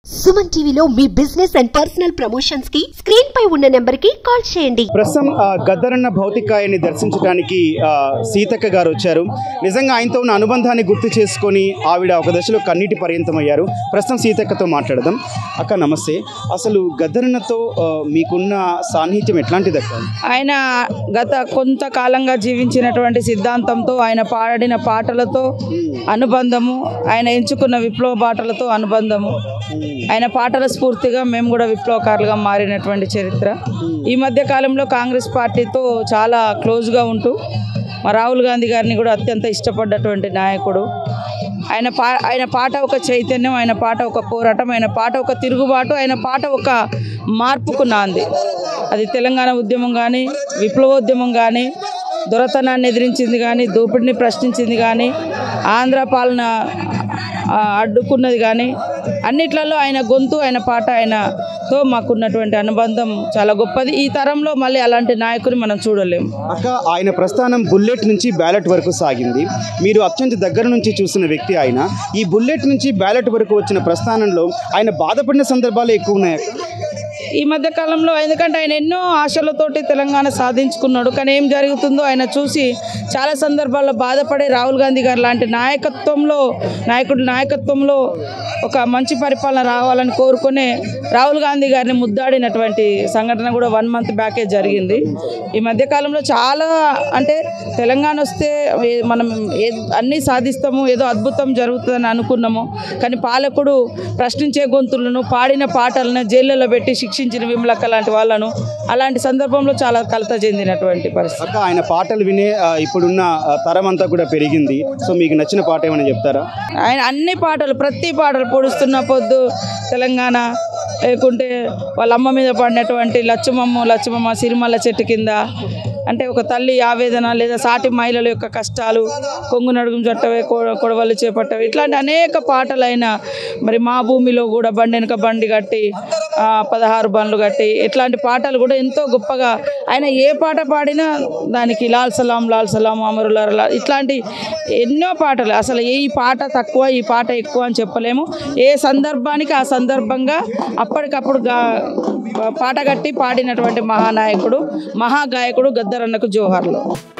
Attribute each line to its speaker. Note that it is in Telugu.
Speaker 1: సుమన్ టీవీలో మీ బిజినెస్ అండ్ పర్సనల్ ప్రమోషన్స్ కి స్క్రీన్ పై ఉన్న నెంబర్ కి కాల్ చేయండి
Speaker 2: ప్రస్తుతం ఆ, గద్దరన్న భౌతికాయాన్ని దర్శించడానికి ఆ, సీతక్క గారు వచ్చారు నిజంగా ఆయనతో ఉన్న అనుబంధాన్ని గుర్తు చేసుకొని ఆవిడ ఒక దశలో కన్నీటి పర్యంతమయ్యారు ప్రస్తుతం సీతక్కతో మాట్లాడదాం అక్క నమస్తే అసలు గద్దరన్నతో ఆ, మీకున్న సాన్నిహిత్యం ఎట్లాంటిది అక్క
Speaker 3: ఆయన గత కొంతకాలంగా జీవించినటువంటి సిద్ధాంతంతో ఆయన పాడిన పాటలతో అనుబంధము ఆయన ఎంచుకున్న విప్లవ పాటలతో అనుబంధము ఆయన పాటల స్ఫూర్తిగా మేము కూడా విప్లవకారులుగా మారినటువంటి చరిత్ర ఈ మధ్య కాలంలో కాంగ్రెస్ పార్టీతో చాలా క్లోజ్గా ఉంటూ మా రాహుల్ గాంధీ గారిని కూడా అత్యంత ఇష్టపడ్డటువంటి నాయకుడు ఆయన పా ఆయన పాట ఒక చైతన్యం ఆయన పాట ఒక పోరాటం ఆయన పాట ఒక తిరుగుబాటు ఆయన పాట ఒక మార్పుకు నాంది అది తెలంగాణ ఉద్యమం కానీ విప్లవోద్యమం కానీ దొరతనాన్ని ఎదిరించింది కానీ దోపిడిని ప్రశ్నించింది కానీ ఆంధ్ర పాలన ఆ, అడ్డుకున్నది కానీ అన్నిట్లలో ఆయన గొంతు ఆయన పాట ఆయనతో మాకున్నటువంటి అనుబంధం చాలా గొప్పది ఈ తరంలో మళ్ళీ అలాంటి నాయకుని మనం చూడలేము
Speaker 2: అక్క ఆయన ప్రస్థానం బుల్లెట్ నుంచి బ్యాలెట్ వరకు సాగింది మీరు అత్యంత దగ్గర నుంచి చూసిన వ్యక్తి ఆయన ఈ బుల్లెట్ నుంచి బ్యాలెట్ వరకు వచ్చిన ప్రస్థానంలో ఆయన బాధపడిన సందర్భాలు ఎక్కువ ఉన్నాయి అక్క.
Speaker 3: ఈ మధ్య కాలంలో ఎందుకంటే ఆయన ఎన్నో ఆశలతోటి తెలంగాణ సాధించుకున్నాడు కానీ ఏం జరుగుతుందో ఆయన చూసి చాలా సందర్భాల్లో బాధపడే రాహుల్ గాంధీ గారు లాంటి నాయకత్వంలో నాయకుడి నాయకత్వంలో ఒక మంచి పరిపాలన రావాలని కోరుకునే రాహుల్ గాంధీ గారిని ముద్దాడినటువంటి సంఘటన కూడా వన్ మంత్ బ్యాకే జరిగింది ఈ మధ్య కాలంలో చాలా అంటే తెలంగాణ వస్తే ఏ- మనం ఏ అన్నీ సాధిస్తాము ఏదో అద్భుతం జరుగుతుందని అనుకున్నాము కానీ పాలకుడు ప్రశ్నించే గొంతులను పాడిన పాటలను జైళ్ళలో పెట్టి శిక్షించిన విమలక్క లాంటి వాళ్ళను అలాంటి సందర్భంలో చాలా కలత చెందినటువంటి పరిస్థితి
Speaker 2: అక్క ఆయన పాటలు వినే ఆ, ఇప్పుడున్న ఆ, తరం అంతా కూడా పెరిగింది సో మీకు నచ్చిన పాట ఏమైనా చెప్తారా
Speaker 3: ఆయన అన్ని పాటలు ప్రతి పాటలు పొడుస్తున్న పొద్దు తెలంగాణ లేకుంటే వాళ్ళ అమ్మ మీద పడినటువంటి లచ్చమమ్మ లచ్చమమ్మ సిరిమల్ల చెట్టు కింద అంటే ఒక తల్లి ఆవేదన లేదా సాటి మహిళల యొక్క కష్టాలు కొంగు నడుగుం చట్టవే కొ- కొడవలు చేపట్టవే ఇట్లాంటి అనేక పాటలైన మరి మా భూమిలో కూడా బండి వెనుక బండి కట్టి ఆ, పదహారు బండ్లు కట్టి ఇట్లాంటి పాటలు కూడా ఎంతో గొప్పగా ఆయన ఏ పాట పాడినా దానికి లాల్ సలాం లాల్ సలాం అమరులార ఇట్లాంటి ఎన్నో పాటలు అసలు ఈ పాట తక్కువ ఈ పాట ఎక్కువ అని చెప్పలేము ఏ సందర్భానికి ఆ సందర్భంగా అప్పటికప్పుడు గా పాట కట్టి పాడినటువంటి మహానాయకుడు మహాగాయకుడు గద్దరన్నకు జోహార్లు